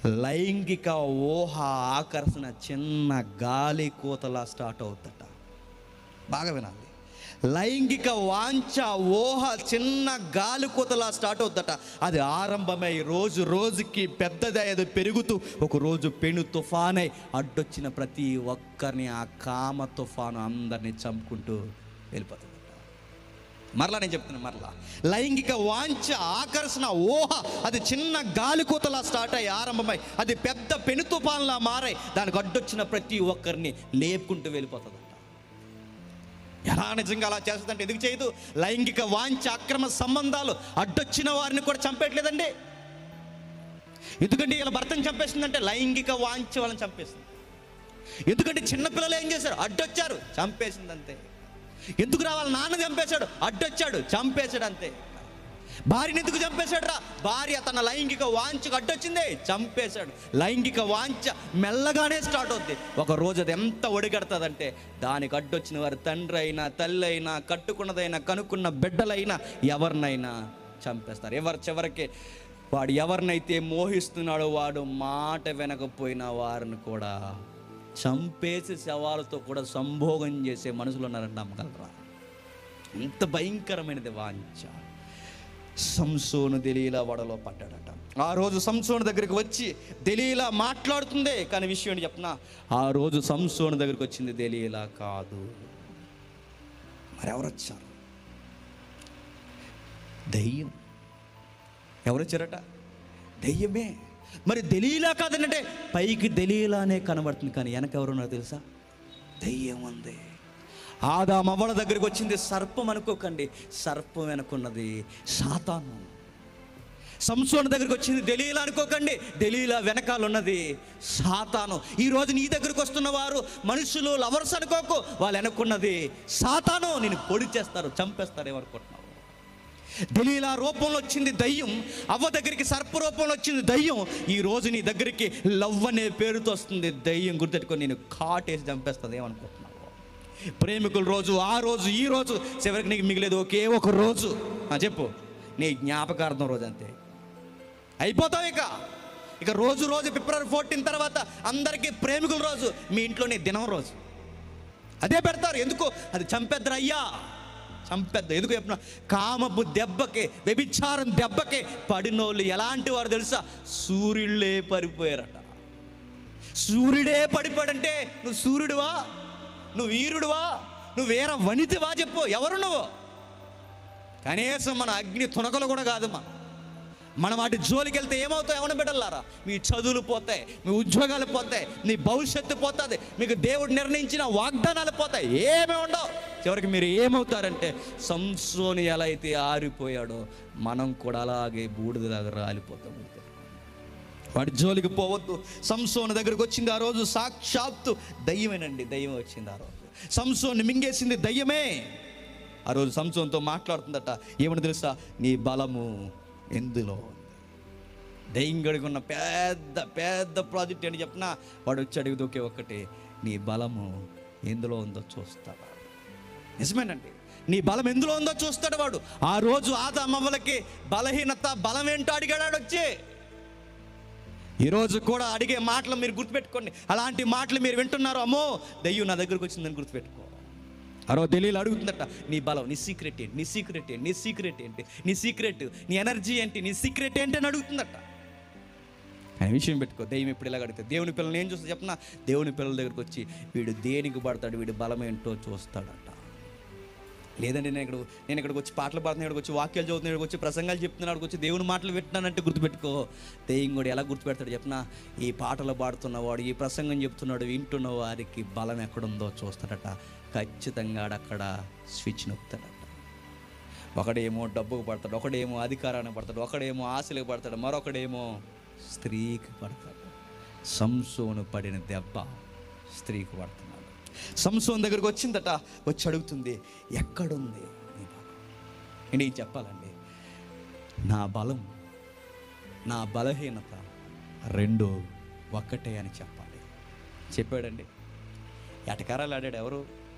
లైంగిక ఊహ ఆకర్షణ చిన్న గాలి కూతలా స్టార్ట్ అవుతుందట బాగా వినాలి లైంగిక వాంఛ ఊహ చిన్న గాలి కూతలా స్టార్ట్ అవుతుందట అది ఆరంభమై రోజు రోజుకి పెద్దదై అది పెరుగుతూ ఒక రోజు పెను తుఫానై అడ్డొచ్చిన ప్రతి ఒక్కరిని ఆ కామ తుఫాను అందరినీ చంపుకుంటూ వెళ్ళిపోతుందట మరలా నేను చెప్తున్నాను మరలా లైంగిక వాంఛ ఆకర్షణ ఊహ అది చిన్న గాలి కూతలా స్టార్ట్ అయ్యి ఆరంభమై అది పెద్ద పెను తుఫాన్లా మారై దానికి అడ్డొచ్చిన ప్రతి ఒక్కరిని లేపుకుంటూ వెళ్ళిపోతుందట ఎలా నిజంగా అలా చేస్తుందంటే ఎందుకు చేయదు లైంగిక వాంఛ అక్రమ సంబంధాలు అడ్డొచ్చిన వారిని కూడా చంపేయట్లేదండి ఎందుకంటే ఇలా భర్తను చంపేస్తుందంటే లైంగిక వాంఛ వాళ్ళని చంపేస్తుంది ఎందుకంటే చిన్నపిల్లలు ఏం చేశారు అడ్డొచ్చారు చంపేసింది అంతే ఎందుకు రావాలి నాన్న చంపేశాడు అడ్డొచ్చాడు చంపేశాడు అంతే భార్యని ఎందుకు చంపేశాడు రా భార్య తన లైంగిక వాంఛకు అడ్డొచ్చింది చంపేశాడు లైంగిక వాంఛ మెల్లగానే స్టార్ట్ అవుద్ది ఒక రోజు అది ఎంత ఒడిగడుతుందంటే దానికి అడ్డొచ్చిన వారు తండ్రి అయినా తల్లి అయినా కట్టుకున్నదైనా కనుక్కున్న బిడ్డలైనా ఎవరినైనా చంపేస్తారు ఎవరు చివరికి వాడు ఎవరినైతే మోహిస్తున్నాడో వాడు మాట వెనకపోయిన వారిని కూడా చంపేసి శవాలతో కూడా సంభోగం చేసే మనుషులు ఉన్నారని నమ్మగలరా ఎంత భయంకరమైనది వాంఛ సంసోను దెలీలా వడలో పడ్డాడట ఆ రోజు సంసోను దగ్గరికి వచ్చి దెలీలా మాట్లాడుతుంది కానీ విషయం ఏంటి చెప్పనా ఆ రోజు సంసోను దగ్గరికి వచ్చింది దెలీలా కాదు మరి ఎవరు వచ్చారు దయ్యం ఎవరు వచ్చారట దెయ్యమే మరి దెలీలా కాదనంటే పైకి దెలీలానే కనబడుతుంది కానీ వెనక ఎవరున్నారో తెలుసా దెయ్యం ఉంది ఆదాం అవ్వల దగ్గరికి వచ్చింది సర్పం అనుకోకండి సర్పం వెనుకున్నది సాతాను సంసోన్ దగ్గరికి వచ్చింది దలీలా అనుకోకండి దలీలా వెనకాల ఉన్నది సాతాను ఈ రోజు నీ దగ్గరికి వస్తున్న వారు మనుషులు లవర్స్ అనుకోకు వాళ్ళు వెనక్కున్నది సాతాను నేను పొడి చేస్తారు చంపేస్తారు ఏమనుకుంటున్నావు దలీలా రూపంలో వచ్చింది దయ్యం అవ్వ దగ్గరికి సర్ప రూపంలో వచ్చింది దయ్యం ఈ రోజు నీ దగ్గరికి లవ్ అనే పేరుతో వస్తుంది దయ్యం గుర్తెట్టుకొని నేను కాటేసి చంపేస్తుంది ఏమనుకుంటున్నావు ప్రేమికుల రోజు ఆ రోజు ఈ రోజు చివరికి నీకు మిగిలేదు ఒకే ఒక రోజు ఆ, చెప్పు నీ జ్ఞాపకార్థం రోజు అంతే అయిపోతావు ఇక ఇక రోజు రోజు ఫిబ్రవరి ఫోర్టీన్ తర్వాత అందరికీ ప్రేమికుల రోజు మీ ఇంట్లో నీ దినం రోజు అదే పెడతారు ఎందుకు అది చంపేద్దరు అయ్యా చంపేద్ద ఎందుకు చెప్పిన కామపు దెబ్బకి వ్యభిచారం దెబ్బకి పడినోళ్ళు ఎలాంటి వారు తెలుసా సూర్యుళ్ళే పడిపోయారట సూర్యుడే పడిపోయాడంటే నువ్వు సూర్యుడివా నువ్వు వీరుడివా నువ్వు వేరే వనితివా చెప్పు ఎవరు నువ్వు కనీసం మన అగ్ని తునకలు కూడా కాదమ్మా మనం వాటి జోలికి వెళ్తే ఏమవుతావు ఎవరిని బిడ్డలారా మీ చదువులు పోతాయి మీ ఉద్యోగాలు పోతాయి నీ భవిష్యత్తు పోతుంది మీకు దేవుడు నిర్ణయించిన వాగ్దానాలు పోతాయి ఏమీ ఉండవు చివరికి మీరు ఏమవుతారంటే సంసోని ఎలా అయితే ఆరిపోయాడో మనం కూడా అలాగే బూడిదలాగా రాలిపోతాం వాడి జోలికి పోవద్దు సంసోని దగ్గరికి వచ్చింది ఆ రోజు సాక్షాత్తు దయ్యమేనండి దయ్యం వచ్చింది ఆ రోజు సంసోన్ని మింగేసింది దయ్యమే ఆ రోజు సంసోన్తో మాట్లాడుతుందట ఏమని తెలుసా నీ బలము ఎందులో ఉంది దయ్యం గడిగి ఉన్న పెద్ద పెద్ద ప్రాజెక్ట్ అని చెప్పినా వాడు వచ్చి అడిగితే ఒకే ఒక్కటి నీ బలము ఎందులో ఉందో చూస్తావా నిజమేనండి నీ బలం ఎందులో ఉందో చూస్తాడు వాడు ఆ రోజు ఆదామవ్వలకి బలహీనత బలం ఏంటో అడిగాడు వాడు వచ్చి ఈరోజు కూడా అడిగే మాటలు మీరు గుర్తుపెట్టుకోండి అలాంటి మాటలు మీరు వింటున్నారు అమ్మో దయ్యం నా దగ్గరకు వచ్చిందని గుర్తుపెట్టుకో అరో తెలియలు అడుగుతుందట నీ బలం నీ సీక్రెట్ ఏంటి నీ సీక్రెట్ ఏంటి నీ సీక్రెట్ ఏంటి నీ సీక్రెట్ నీ ఎనర్జీ ఏంటి నీ సీక్రెట్ ఏంటి అని అడుగుతుందట కానీ విషయం పెట్టుకో దెయ్యం ఇప్పుడు ఇలా అడిగితే దేవుని పిల్లల్ని ఏం చూస్తా చెప్పనా దేవుని పిల్లల దగ్గరకు వచ్చి వీడు దేనికి పడతాడు వీడి బలం ఏంటో చూస్తాడట లేదండి నేను ఇక్కడ నేను ఇక్కడికి వచ్చి పాటలు పాడుతున్నా ఇక్కడికి వచ్చి వాక్యాలు చదువుతున్నా ఇక్కడికి వచ్చి ప్రసంగాలు చెప్తున్నాను ఇక్కడికి వచ్చి దేవుని మాటలు వింటున్నానంటే గుర్తుపెట్టుకో దెయ్యం కూడా ఎలా గుర్తుపెడతాడు చెప్పినా ఈ పాటలు పాడుతున్నవాడు ఈ ప్రసంగం చెప్తున్నాడు వింటున్న వారికి బలం ఎక్కడుందో చూస్తాడట ఖచ్చితంగా ఆడక్కడ స్విచ్ నొక్కుతాడట ఒకడేమో డబ్బుకు పడతాడు ఒకడేమో అధికారానికి పడతాడు ఒకడేమో ఆశలకు పడతాడు మరొకడేమో స్త్రీకి పడతాడు సంసోను పడిన దెబ్బ స్త్రీకి పడుతున్నాడు సంసోన్ దగ్గరికి వచ్చిందట వచ్చి అడుగుతుంది ఎక్కడుంది నీ బలం నేను చెప్పాలండి నా బలం నా బలహీనత రెండు ఒక్కటే అని చెప్పాలి చెప్పాడండి ఎటకారాలు ఆడాడు ఎవరు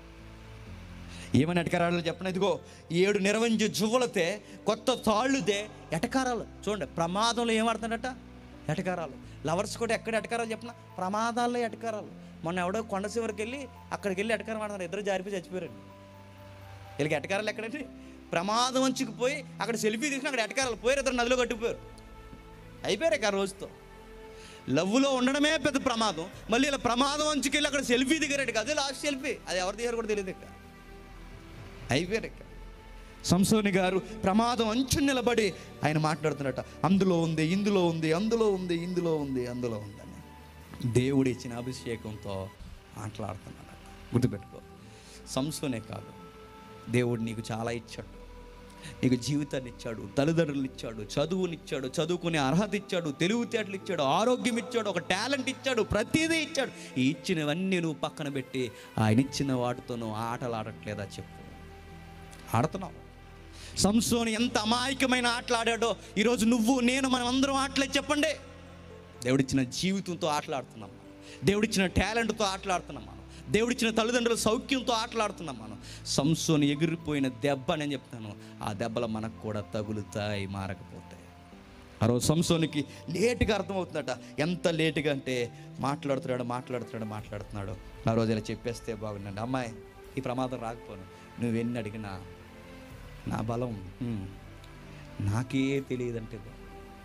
ఏమని ఎటకారాలు చెప్పిన ఇదిగో ఏడు నిర్వంజి జువ్వలతే కొత్త తాళ్ళుదే ఎటకారాలు చూడండి ప్రమాదంలో ఏమాడుతాడట ఎటకారాలు లవర్స్ కూడా ఎక్కడ ఎటకారాలు చెప్పిన ప్రమాదాల్లో ఎటకారాలు మొన్న ఎవడో కొండ చివరికి వెళ్ళి అక్కడికి వెళ్ళి ఎటకారం ఆడుతున్నారు ఇద్దరు జారిపోయి చచ్చిపోయారండి వీళ్ళకి ఎటకారాలు ఎక్కడండి ప్రమాదం వంచుకు పోయి అక్కడ సెల్ఫీ తీసుకుని అక్కడ ఎటకారాలు పోయారు ఇద్దరు నదిలో కట్టిపోయారు అయిపోయారు ఇక ఆ రోజుతో లవ్లో ఉండడమే పెద్ద ప్రమాదం మళ్ళీ ఇలా ప్రమాదం వంచుకెళ్ళి అక్కడ సెల్ఫీ దిగారట అదే లాస్ట్ సెల్ఫీ అది ఎవరి దిగారు కూడా తెలియదు ఇక అయిపోయారు ఇక సంసోని గారు ప్రమాదం అంచు నిలబడి ఆయన మాట్లాడుతున్నట అందులో ఉంది ఇందులో ఉంది అందులో ఉంది ఇందులో ఉంది అందులో ఉందని దేవుడు ఇచ్చిన అభిషేకంతో మాట్లాడుతున్నాడట గుర్తుపెట్టుకో సంసోనే కాదు దేవుడు నీకు చాలా ఇచ్చాడు నీకు జీవితాన్ని ఇచ్చాడు తల్లిదండ్రులు ఇచ్చాడు చదువునిచ్చాడు చదువుకునే అర్హత ఇచ్చాడు తెలివితేటలు ఇచ్చాడు ఆరోగ్యం ఇచ్చాడు ఒక టాలెంట్ ఇచ్చాడు ప్రతిదీ ఇచ్చాడు ఈ ఇచ్చినవన్నీ నువ్వు పక్కన పెట్టి ఆయన ఇచ్చిన వాటితో నువ్వు ఆటలు ఆడట్లేదా చెప్పు ఆడుతున్నావు సంసోని ఎంత అమాయకమైన ఆటలు ఆడాడో ఈరోజు నువ్వు నేను మనం అందరం ఆటలే చెప్పండి దేవుడిచ్చిన జీవితంతో ఆటలాడుతున్నాం మనం దేవుడిచ్చిన టాలెంట్తో ఆటలాడుతున్నాం మనం దేవుడిచ్చిన తల్లిదండ్రుల సౌఖ్యంతో ఆటలాడుతున్నాం మనం సంసోని ఎగిరిపోయిన దెబ్బ నేను చెప్తాను ఆ దెబ్బలు మనకు కూడా తగులుతాయి మారకపోతాయి ఆ రోజు సంసోనికి లేటుగా అర్థమవుతుందట ఎంత లేటుగా అంటే మాట్లాడుతున్నాడు మాట్లాడుతున్నాడు మాట్లాడుతున్నాడు ఆ రోజు ఇలా చెప్పేస్తే బాగుండండి అమ్మాయి ఈ ప్రమాదం రాకపోను నువ్వెన్ని అడిగినా నా బలం హ్మ్, నాకే తెలియదంటే బాగు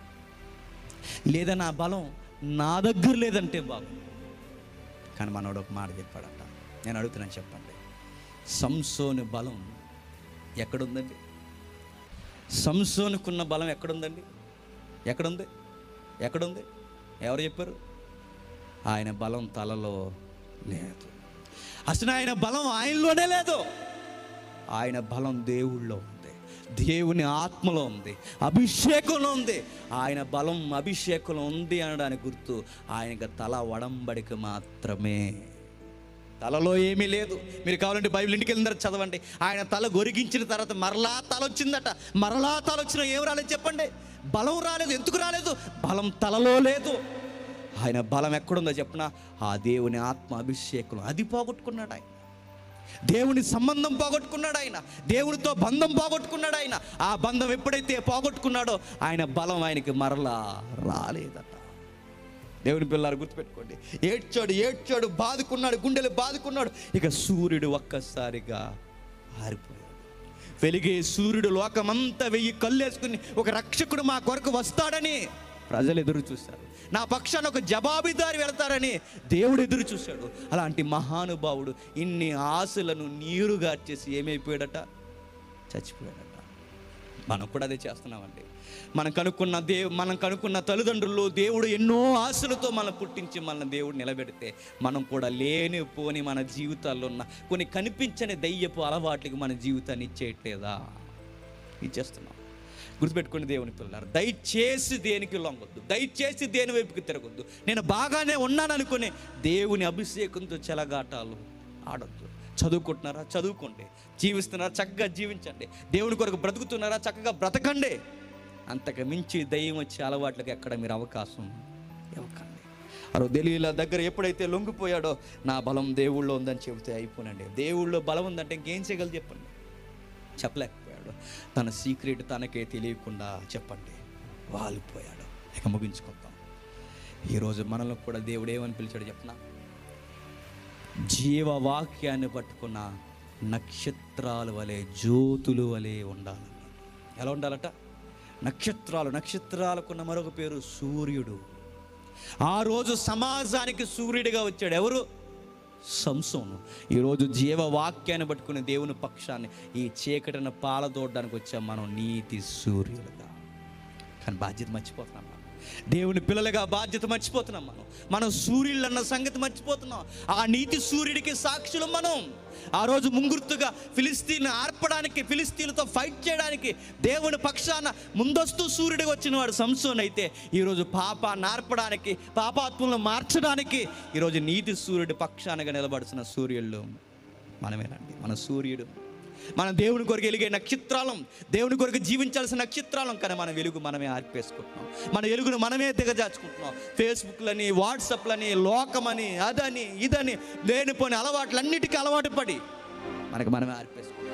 లేదా నా బలం నా దగ్గర లేదంటే బాగు కానీ మనోడు ఒక మాట చెప్పాడట నేను అడుగుతున్నాను చెప్పండి సంసోని బలం ఎక్కడుందండి సంసోనుకున్న బలం ఎక్కడుందండి ఎక్కడుంది ఎక్కడుంది ఎవరు చెప్పారు ఆయన బలం తలలో లేదు అసలు ఆయన బలం ఆయనలోనే లేదు ఆయన బలం దేవుళ్ళో ఉంది దేవుని ఆత్మలో ఉంది అభిషేకంలో ఉంది ఆయన బలం అభిషేకంలో ఉంది అనడానికి గుర్తు ఆయనకు తల వడంబడిక మాత్రమే తలలో ఏమీ లేదు మీరు కావాలంటే బైబిల్ ఇంటికి వెళ్ళిన తర్వాత చదవండి ఆయన తల గొరిగించిన తర్వాత మరలా తల వచ్చిందట మరలా తల వచ్చిన ఏం రాలేదు చెప్పండి బలం రాలేదు ఎందుకు రాలేదు బలం తలలో లేదు ఆయన బలం ఎక్కడుందో చెప్పిన ఆ దేవుని ఆత్మ అభిషేకం అది పోగొట్టుకున్నాడు ఆయన దేవుని సంబంధం పోగొట్టుకున్నాడు ఆయన దేవునితో బంధం పోగొట్టుకున్నాడు ఆయన ఆ బంధం ఎప్పుడైతే పోగొట్టుకున్నాడో ఆయన బలం ఆయనకి మరలా రాలేదట దేవుని పిల్లలు గుర్తుపెట్టుకోండి ఏడ్చాడు ఏడ్చాడు బాదుకున్నాడు గుండెలు బాదుకున్నాడు ఇక సూర్యుడు ఒక్కసారిగా ఆరిపోయాడు వెలిగే సూర్యుడు లోకమంతా వెయ్యి కళ్ళేసుకుని ఒక రక్షకుడు మా కొరకు వస్తాడని ప్రజలు ఎదురు చూశారు నా పక్షాన ఒక జవాబుదారి వెళ్తారని దేవుడు ఎదురు చూశాడు అలాంటి మహానుభావుడు ఇన్ని ఆశలను నీరుగార్చేసి ఏమైపోయాడట చచ్చిపోయాడట మనం కూడా అదే చేస్తున్నామండి మనం కనుక్కున్న దేవు మనం కనుక్కున్న తల్లిదండ్రులు దేవుడు ఎన్నో ఆశలతో మనం పుట్టించి మన దేవుడు నిలబెడితే మనం కూడా లేని పోని మన జీవితాల్లో ఉన్న కొన్ని కనిపించని దయ్యపు అలవాట్లకి మన జీవితాన్ని ఇచ్చేయట్లేదా ఇచ్చేస్తున్నాం గుర్తుపెట్టుకుని దేవుని పిల్లలు దయచేసి దేనికి లొంగొద్దు దయచేసి దేని వైపుకి తిరగొద్దు నేను బాగానే ఉన్నాను అనుకుని దేవుని అభిషేకంతో చెలగాటాలు ఆడొద్దు చదువుకుంటున్నారా చదువుకోండి జీవిస్తున్నారా చక్కగా జీవించండి దేవుని కొరకు బ్రతుకుతున్నారా చక్కగా బ్రతకండి అంతకు మించి దయ్యం వచ్చే అలవాట్లకు ఎక్కడ మీరు అవకాశం ఇవ్వకండి అరో దలీల దగ్గర ఎప్పుడైతే లొంగిపోయాడో నా బలం దేవుళ్ళో ఉందని చెబితే అయిపోనండి దేవుళ్ళో బలం ఉందంటే ఇంకేం చేయగలరు చెప్పండి చెప్పలేకపోయాడు తన సీక్రెట్ తనకే తెలియకుండా చెప్పండి వాలిపోయాడు ఇక ముగించుకుందాం ఈరోజు మనలో కూడా దేవుడు ఏమని పిలిచాడు చెప్పనా జీవవాక్యాన్ని పట్టుకున్న నక్షత్రాల వలె జ్యోతులు వలె ఉండాలన్నాడు ఎలా ఉండాలట నక్షత్రాలు నక్షత్రాలకున్న మరొక పేరు సూర్యుడు ఆ రోజు సమాజానికి సూర్యుడిగా వచ్చాడు ఎవరు సంసోను ఈరోజు జీవవాక్యాన్ని పట్టుకుని దేవుని పక్షాన్ని ఈ చీకటిని పాలదోడడానికి వచ్చాం మనం నీతి సూర్యులుగా కానీ బాధ్యత మర్చిపోతున్నాం మనం దేవుని పిల్లలుగా బాధ్యత మర్చిపోతున్నాం మనం మనం సూర్యులు అన్న సంగతి మర్చిపోతున్నాం ఆ నీతి సూర్యుడికి సాక్షులు మనం ఆ రోజు ముంగుర్తుగా ఫిలిస్తీన్ ఆర్పడానికి ఫిలిస్తీన్లతో ఫైట్ చేయడానికి దేవుని పక్షాన ముందస్తు సూర్యుడిగా వచ్చిన వాడు సంసోన్ అయితే ఈరోజు పాప నార్పడానికి పాపాత్మలను మార్చడానికి ఈరోజు నీతి సూర్యుడి పక్షానగా నిలబడుతున్న సూర్యుళ్ళు మనమేనండి మన సూర్యుడు మన దేవుని కొరకు వెలిగే నక్షత్రాలం దేవుని కొరకు జీవించాల్సిన నక్షత్రాలం కానీ మన వెలుగు మనమే ఆర్పేసుకుంటున్నాం మన వెలుగును మనమే దిగజార్చుకుంటున్నాం ఫేస్బుక్లని వాట్సాప్లని లోకమని అదని ఇదని లేనిపోని అలవాట్లన్నిటికీ అలవాటు పడి మనకి మనమే ఆర్పేసుకుంటాం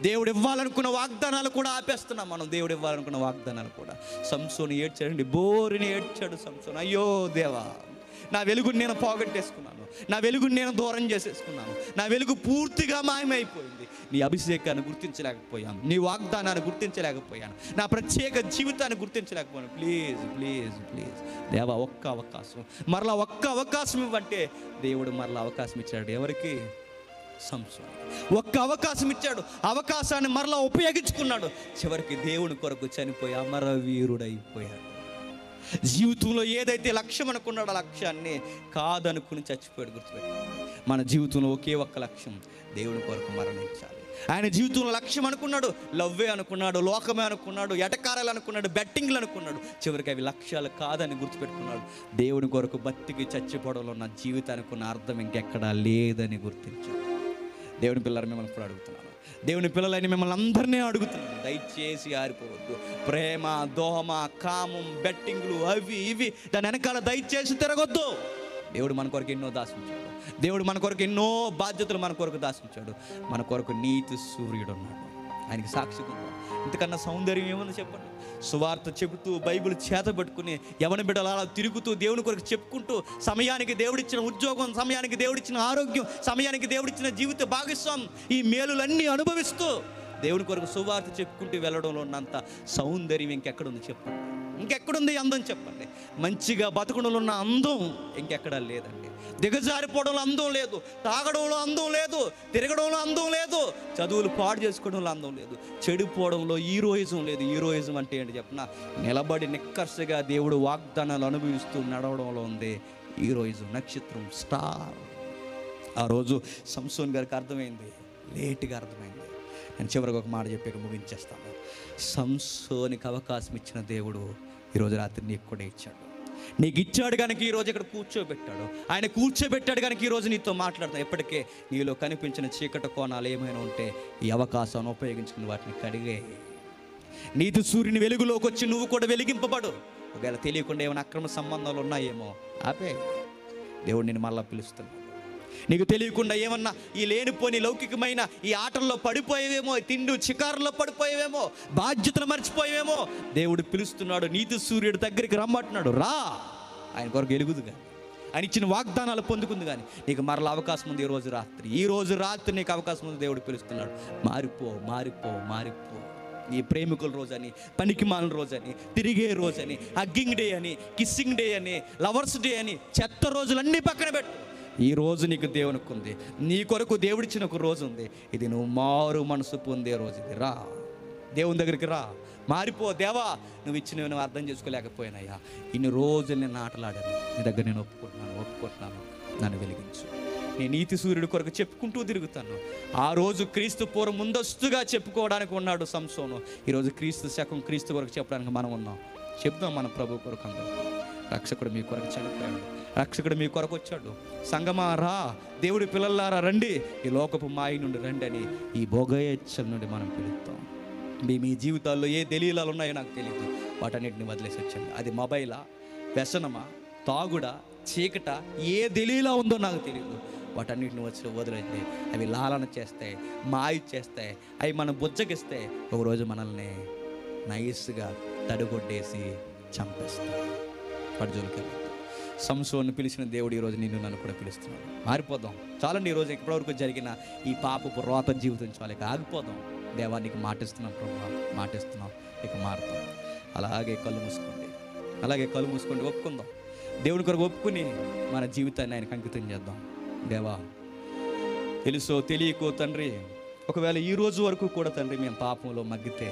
దేవుడు ఇవ్వాలనుకున్న వాగ్దానాలు కూడా ఆపేస్తున్నాం మనం దేవుడు ఇవ్వాలనుకున్న వాగ్దానాలు కూడా సంసోని ఏడ్చాడండి బోరిని ఏడ్చాడు సంసోన్ అయ్యో దేవా నా వెలుగుని నేను పోగొట్టేసుకున్నాను నా వెలుగుని నేను దూరం చేసేసుకున్నాను నా వెలుగు పూర్తిగా మాయమైపోయింది నీ అభిషేకాన్ని గుర్తించలేకపోయాను నీ వాగ్దానాన్ని గుర్తించలేకపోయాను నా ప్రత్యేక జీవితాన్ని గుర్తించలేకపోయాను ప్లీజ్ ప్లీజ్ ప్లీజ్ దేవా ఒక్క అవకాశం మరలా ఒక్క అవకాశం ఇవ్వంటే దేవుడు మరలా అవకాశం ఇచ్చాడు ఎవరికి సంసోన్ ఒక్క అవకాశం ఇచ్చాడు అవకాశాన్ని మరలా ఉపయోగించుకున్నాడు చివరికి దేవుని కొరకు చనిపోయి అమరవీరుడైపోయాడు జీవితంలో ఏదైతే లక్ష్యం అనుకున్నాడో ఆ లక్ష్యాన్ని కాదనుకుని చచ్చిపోయాడు గుర్తుపెట్టుకోండి మన జీవితంలో ఒకే ఒక్క లక్ష్యం దేవుని కొరకు మరణించాలి ఆయన జీవితంలో లక్ష్యం అనుకున్నాడు లవ్వే అనుకున్నాడు లోకమే అనుకున్నాడు ఎటకారాలు అనుకున్నాడు బెట్టింగ్లు అనుకున్నాడు చివరికి అవి లక్ష్యాలు కాదని గుర్తుపెట్టుకున్నాడు దేవుని కొరకు బతికి చచ్చిపోవడంలో ఉన్న జీవితానికి ఉన్న అర్థం ఇంకెక్కడా లేదని గుర్తించాడు దేవుని పిల్లలు మిమ్మల్ని కూడా అడుగుతున్నాను దేవుని పిల్లలని మిమ్మల్ని అందరినీ అడుగుతున్నాను దయచేసి ఆరిపోవద్దు ప్రేమ దోమ కామం బెట్టింగ్లు అవి ఇవి దాని వెనకాల దయచేసి తిరగొద్దు దేవుడు మన కొరకు ఎన్నో దాసించాడు దేవుడు మన కొరకు ఎన్నో బాధ్యతలు మన కొరకు దాసించాడు మన కొరకు నీతి సూర్యుడు ఉన్నాడు ఆయనకి సాక్షిగా ఉన్నాడు ఇంతకన్నా సౌందర్యం ఏముంది చెప్పండి సువార్త చెబుతూ బైబిల్ చేత పెట్టుకుని యవన బిడ్డలు అలా తిరుగుతూ దేవుని కొరకు చెప్పుకుంటూ సమయానికి దేవుడిచ్చిన ఉద్యోగం సమయానికి దేవుడిచ్చిన ఆరోగ్యం సమయానికి దేవుడిచ్చిన జీవిత భాగస్వామి ఈ మేలులన్నీ అనుభవిస్తూ దేవుని కొరకు సువార్త చెప్పుకుంటూ వెళ్ళడంలో ఉన్నంత సౌందర్యం ఇంకెక్కడుంది చెప్పండి ఇంకెక్కడుంది ఈ అందం చెప్పండి మంచిగా బతకడంలో ఉన్న అందం ఇంకెక్కడా లేదండి దిగజారిపోవడంలో అందం లేదు తాగడంలో అందం లేదు తిరగడంలో అందం లేదు చదువులు పాడు చేసుకోవడంలో అందం లేదు చెడిపోవడంలో హీరోయిజం లేదు హీరోయిజం అంటే ఏంటి చెప్పిన నిలబడి నిక్కర్సగా దేవుడు వాగ్దానాలు అనుభవిస్తూ నడవడంలో ఉంది హీరోయిజం నక్షత్రం స్టార్ ఆ రోజు సంసోన్ గారికి అర్థమైంది లేటుగా అర్థమైంది నేను చివరికి ఒక మాట చెప్పాక ముగించేస్తాను సంసోనికి అవకాశం ఇచ్చిన దేవుడు ఈరోజు రాత్రి నీకు కూడా ఇచ్చాడు నీకు ఇచ్చాడు కనుక ఈరోజు ఇక్కడ కూర్చోబెట్టాడు ఆయన కూర్చోబెట్టాడు కనుక ఈరోజు నీతో మాట్లాడతాను ఎప్పటికే నీలో కనిపించిన చీకటి కోణాలు ఏమైనా ఉంటే ఈ అవకాశాన్ని ఉపయోగించుకుని వాటిని కడిగే నీతి సూర్యుని వెలుగులోకి వచ్చి నువ్వు కూడా వెలిగింపబడు ఒకవేళ తెలియకుండా ఏమైనా అక్రమ సంబంధాలు ఉన్నాయేమో ఆపే దేవుడు నేను మళ్ళా పిలుస్తున్నాడు నీకు తెలియకుండా ఏమన్నా ఈ లేనిపోని లౌకికమైన ఈ ఆటల్లో పడిపోయేవేమో తిండు చికారులో పడిపోయేవేమో బాధ్యతలు మర్చిపోయేవేమో దేవుడు పిలుస్తున్నాడు నీతి సూర్యుడి దగ్గరికి రమ్మంటున్నాడు రా ఆయన కొరకు ఎలుగుదు కానీ ఆయన ఇచ్చిన వాగ్దానాలు పొందుకుంది కానీ నీకు మరల అవకాశం ఉంది ఈ రోజు రాత్రి ఈ రోజు రాత్రి నీకు అవకాశం ఉంది దేవుడు పిలుస్తున్నాడు మారిపో మారిపో మారిపో నీ ప్రేమికుల రోజని పనికి మాలిన రోజని తిరిగే రోజని హగ్గింగ్ డే అని కిస్సింగ్ డే అని లవర్స్ డే అని చెత్త రోజులన్నీ పక్కన పెట్టు ఈ రోజు నీకు దేవునికి ఉంది నీ కొరకు దేవుడిచ్చిన ఒక రోజు ఉంది ఇది నువ్వు మారు మనసు పొందే రోజు ఇది రా దేవుని దగ్గరికి రా మారిపో దేవా నువ్వు ఇచ్చినవి నువ్వు అర్థం చేసుకోలేకపోయినాయా ఇన్ని రోజులు నేను ఆటలాడాను నీ దగ్గర నేను ఒప్పుకుంటున్నాను ఒప్పుకుంటున్నాను నన్ను వెలిగించు నేను నీతి సూర్యుడి కొరకు చెప్పుకుంటూ తిరుగుతాను ఆ రోజు క్రీస్తు పూర్వం ముందస్తుగా చెప్పుకోవడానికి ఉన్నాడు సంసోను ఈరోజు క్రీస్తు శకం క్రీస్తు కొరకు చెప్పడానికి మనం ఉన్నాం చెప్దాం మన ప్రభు కొరకు అందరం రక్షకుడు మీ కొరకు చనిపోయాడు రక్షకుడు మీ కొరకు వచ్చాడు సంగమా రా దేవుడి పిల్లలారా రండి ఈ లోకపు మాయ నుండి రండి అని ఈ భోగయచ్చల నుండి మనం పిలుస్తాం మీ మీ జీవితాల్లో ఏ దలీలాలు ఉన్నాయో నాకు తెలియదు వాటన్నిటిని వదిలేసి వచ్చండి అది మొబైలా వ్యసనమా తాగుడా చీకట ఏ దలీలా ఉందో నాకు తెలియదు వాటన్నిటిని వచ్చి వదిలేండి అవి లాలన చేస్తాయి మాయ చేస్తాయి అవి మనం బుజ్జగిస్తే ఒకరోజు మనల్ని నైస్గా తడుగొట్టేసి చంపేస్తాయి పడుజోలికి సంసోన్ని పిలిచిన దేవుడు ఈరోజు నిన్ను నన్ను కూడా పిలుస్తున్నాడు మారిపోదాం చాలండి ఈరోజు ఇప్పటివరకు జరిగిన ఈ పాపపు రోత జీవితం చాలు ఇక ఆగిపోదాం దేవానికి మాటిస్తున్నాం ప్రభు మాటిస్తున్నాం ఇక మారుతాం అలాగే కళ్ళు మూసుకోండి అలాగే కళ్ళు మూసుకోండి ఒప్పుకుందాం దేవుని కొరకు ఒప్పుకుని మన జీవితాన్ని ఆయనకు అంకితం చేద్దాం దేవా తెలుసో తెలియకో తండ్రి ఒకవేళ ఈ రోజు వరకు కూడా తండ్రి మేము పాపంలో మగ్గితే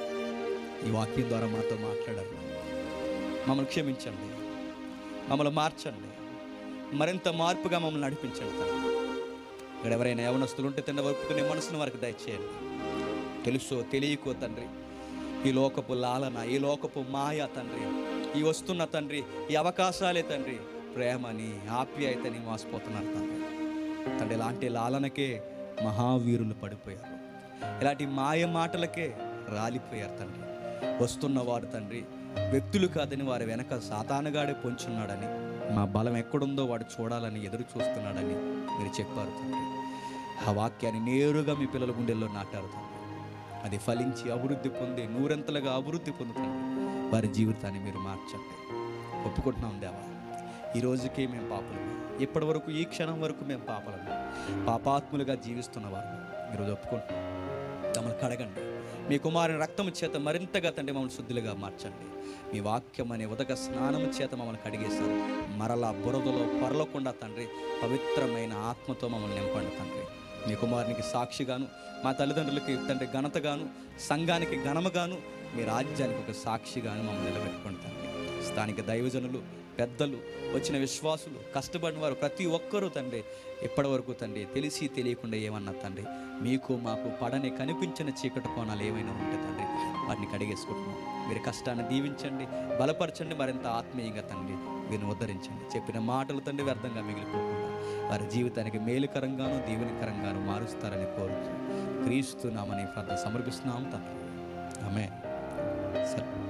ఈ వాక్యం ద్వారా మాతో మాట్లాడారు మమ్మల్ని క్షమించండి మమ్మల్ని మార్చండి మరింత మార్పుగా మమ్మల్ని నడిపించండి తండ్రి ఇక్కడ ఎవరైనా యవనస్తులు ఉంటే తండ్రి ఒప్పుకునే మనసును వారికి దయచేయండి తెలుసో తెలియకో తండ్రి ఈ లోకపు లాలన ఈ లోకపు మాయ తండ్రి ఈ వస్తున్న తండ్రి ఈ అవకాశాలే తండ్రి ప్రేమని ఆప్యాయతని మోసపోతున్నారు తండ్రి తండ్రి ఇలాంటి లాలనకే మహావీరులు పడిపోయారు ఇలాంటి మాయ మాటలకే రాలిపోయారు తండ్రి వస్తున్నవాడు తండ్రి వ్యక్తులు కాదని వారి వెనక సాతానుగాడే పొంచున్నాడని మా బలం ఎక్కడుందో వాడు చూడాలని ఎదురు చూస్తున్నాడని మీరు చెప్పారు తండ్రి ఆ వాక్యాన్ని నేరుగా మీ పిల్లల గుండెల్లో నాటారు తండ్రి అది ఫలించి అభివృద్ధి పొంది నూరెంతలుగా అభివృద్ధి పొందుతుంది వారి జీవితాన్ని మీరు మార్చండి ఒప్పుకుంటున్నాం దేవా ఈ రోజుకి మేము పాపలమే ఇప్పటి వరకు ఈ క్షణం వరకు మేము పాపలమే పాపాత్ములుగా జీవిస్తున్న వారు ఈరోజు ఒప్పుకుంటున్నాం మమ్మల్ని కడగండి మీ కుమారుని రక్తము చేత మరింతగా తండ్రి మమ్మల్ని శుద్ధులుగా మార్చండి మీ వాక్యం అనే ఉదక స్నానము చేత మమ్మల్ని కడిగేశారు మరలా బురదలో పొరలకుండా తండ్రి పవిత్రమైన ఆత్మతో మమ్మల్ని నింపండి తండ్రి మీ కుమారునికి సాక్షిగాను మా తల్లిదండ్రులకి తండ్రి ఘనతగాను సంఘానికి ఘనముగాను మీ రాజ్యానికి ఒక సాక్షిగాను మమ్మల్ని నిలబెట్టుకోండి తండ్రి స్థానిక దైవజనులు పెద్దలు వచ్చిన విశ్వాసులు కష్టపడిన వారు ప్రతి ఒక్కరూ తండ్రి ఇప్పటి వరకు తండ్రి తెలిసి తెలియకుండా ఏమన్నా తండ్రి మీకు మాకు పడని కనిపించిన చీకటి కోణాలు ఏమైనా ఉంటే తండ్రి వాటిని కడిగేసుకుంటున్నాం మీరు కష్టాన్ని దీవించండి బలపరచండి మరింత ఆత్మీయంగా తండ్రి వీరిని ఉద్ధరించండి చెప్పిన మాటలు తండ్రి వ్యర్థంగా మిగిలిపోకుండా వారి జీవితానికి మేలుకరంగాను దీవెనకరంగాను మారుస్తారని కోరుతూ క్రీస్తు నామని ప్రార్థన సమర్పిస్తున్నాం తండ్రి ఆమె సరే